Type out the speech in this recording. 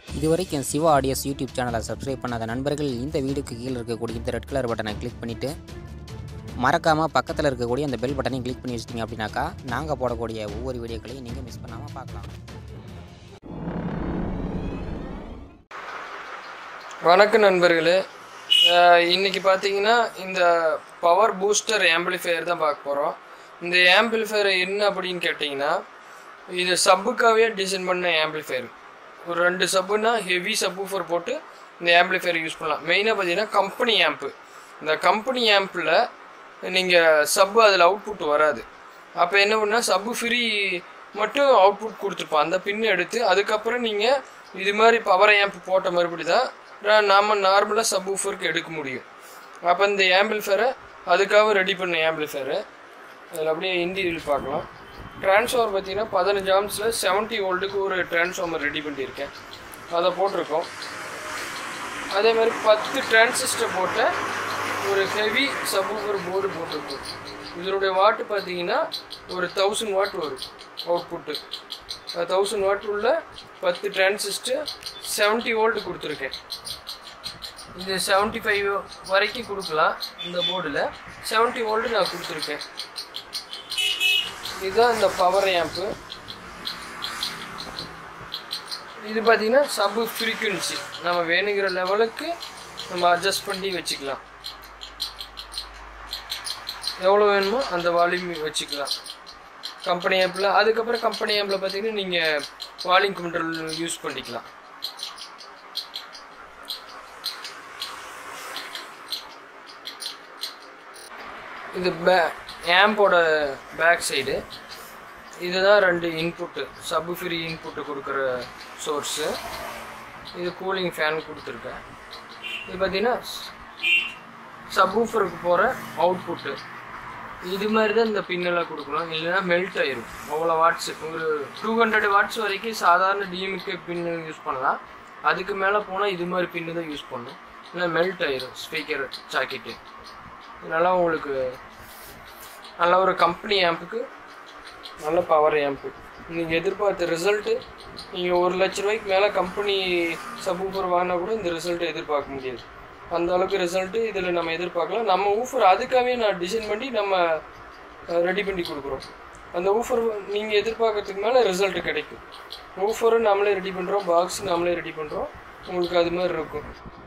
இதுவரைக்கும் Siva audios YouTube சேனலை subscribe பண்ணாத நண்பர்கள் இந்த வீடியோக்கு கீழே இருக்கக்கூடிய இந்த ரெட் கலர் பட்டனை கிளிக் பண்ணிவிட்டு மறக்காமல் பக்கத்தில் இருக்கக்கூடிய அந்த பெல் பட்டனையும் கிளிக் பண்ணி வச்சிட்டிங்க அப்படின்னாக்கா நாங்கள் போடக்கூடிய ஒவ்வொரு வீடியோக்களையும் நீங்கள் மிஸ் பண்ணாமல் பார்க்கலாம் வணக்கம் நண்பர்களே அஹ் இன்னைக்கு பார்த்தீங்கன்னா இந்த பவர் பூஸ்டர் ஆம்பிளிஃபையர் தான் பார்க்க போகிறோம் இந்த ஆம்பிளிஃபையர் என்ன அப்படின்னு கேட்டிங்கன்னா இது சப்புக்காகவே டிசைன் பண்ண ஆம்பிளிஃபையர் ஒரு ரெண்டு சப்புனா ஹெவி சப்வூஃபர் போட்டு இந்த ஆம்பிளிஃபையர் யூஸ் பண்ணலாம் மெயினாக பார்த்தீங்கன்னா கம்பெனி ஆம்ப்பு இந்த கம்பெனி ஆம்பில் நீங்கள் சப்பு அதில் அவுட்புட் வராது அப்போ என்ன பண்ணால் சப்பு ஃப்ரீ மட்டும் அவுட்புட் கொடுத்துருப்போம் அந்த பின் எடுத்து அதுக்கப்புறம் நீங்கள் இது மாதிரி பவர் ஆம்ப் போட்ட மறுபடி தான் நா- நாம நார்மலாக சப் ஊஃபருக்கு எடுக்க முடியும் அப்போ இந்த ஆம்பிள்ஃபேரை அதுக்காக ரெடி பண்ண ஆம்பிள்ஃபேரு அதில் அப்படியே இன்டீரியல் பார்க்கலாம் ட்ரான்ஸ்ஃபார்மர் பார்த்தீங்கன்னா பதினஞ்சு ஆம்ஸில் செவன்ட்டி வோல்ட்டுக்கு ஒரு ட்ரான்ஸ்ஃபார்மர் ரெடி பண்ணியிருக்கேன் அதை போட்டிருக்கோம் அதே மாதிரி பத்து டிரான்சிஸ்டர் போட்ட ஒரு ஹெவி சப்வூஃபர் போர்டு போட்டிருக்கோம் இதனுடைய வாட்டு பார்த்தீங்கன்னா ஒரு தௌசண்ட் வாட் வரும் அவுட்புட்டு தௌசண்ட் வாட் உள்ள பத்து டிரான்சிஸ்டர் செவன்ட்டி வோல்ட் கொடுத்துருக்கேன் இது செவன்ட்டி ஃபைவ் வரைக்கும் கொடுக்கலாம் இந்த போர்டில் செவன்ட்டி வோல்ட் நான் கொடுத்துருக்கேன் இதுதான் இந்த பவர் ஆம்ப்பு இது பார்த்தீங்கன்னா சப் ஃப்ரீக்குவன்சி நம்ம வேணுங்கிற லெவலுக்கு நம்ம அட்ஜஸ்ட் பண்ணி வச்சுக்கலாம் எவ்வளோ வேணுமோ அந்த வால்யூம் வச்சுக்கலாம் கம்பெனி ஆப்பில் அதுக்கப்புறம் கம்பெனி ஆப்பில் பார்த்தீங்கன்னா நீங்கள் வால்யூம் கண்ட்ரோல் யூஸ் பண்ணிக்கலாம் இது பே ஆம்போட பேக் சைடு இதுதான் ரெண்டு இன்புட்டு சப் ஃப்ரீ இன்புட்டு கொடுக்குற சோர்ஸு இது கூலிங் ஃபேன் கொடுத்துருக்கேன் இது பார்த்தீங்கன்னா சப்வூஃபருக்கு போகிற அவுட்புட்டு இது மாதிரி தான் இந்த பின்னெல்லாம் கொடுக்கணும் இல்லைன்னா மெல்ட் ஆயிரும் அவ்வளோ வாட்ஸ் ஒரு டூ ஹண்ட்ரட் வாட்ஸ் வரைக்கும் சாதாரண டிஎம்கே பின்னு யூஸ் பண்ணலாம் அதுக்கு மேலே போனால் இது மாதிரி பின்னு தான் யூஸ் பண்ணணும் இல்லை மெல்ட் ஆயிரும் ஸ்பீக்கர் சாக்கெட்டு இதனால் உங்களுக்கு நல்ல ஒரு கம்பெனி ஆம்புக்கு நல்ல பவர் ஆம்பு நீங்கள் எதிர்பார்த்த ரிசல்ட்டு நீங்கள் ஒரு லட்ச ரூபாய்க்கு மேலே கம்பெனி சப்வூஃபர் வாங்கினா கூட இந்த ரிசல்ட்டை எதிர்பார்க்க முடியாது அந்த அளவுக்கு ரிசல்ட்டு இதில் நம்ம எதிர்பார்க்கலாம் நம்ம ஊஃபர் அதுக்காகவே நான் டிசைன் பண்ணி நம்ம ரெடி பண்ணி கொடுக்குறோம் அந்த ஊஃபர் நீங்கள் எதிர்பார்க்கறதுக்கு மேலே ரிசல்ட் கிடைக்கும் ஊஃபரும் நம்மளே ரெடி பண்ணுறோம் பாக்ஸ் நம்மளே ரெடி பண்ணுறோம் உங்களுக்கு அது மாதிரி இருக்கும்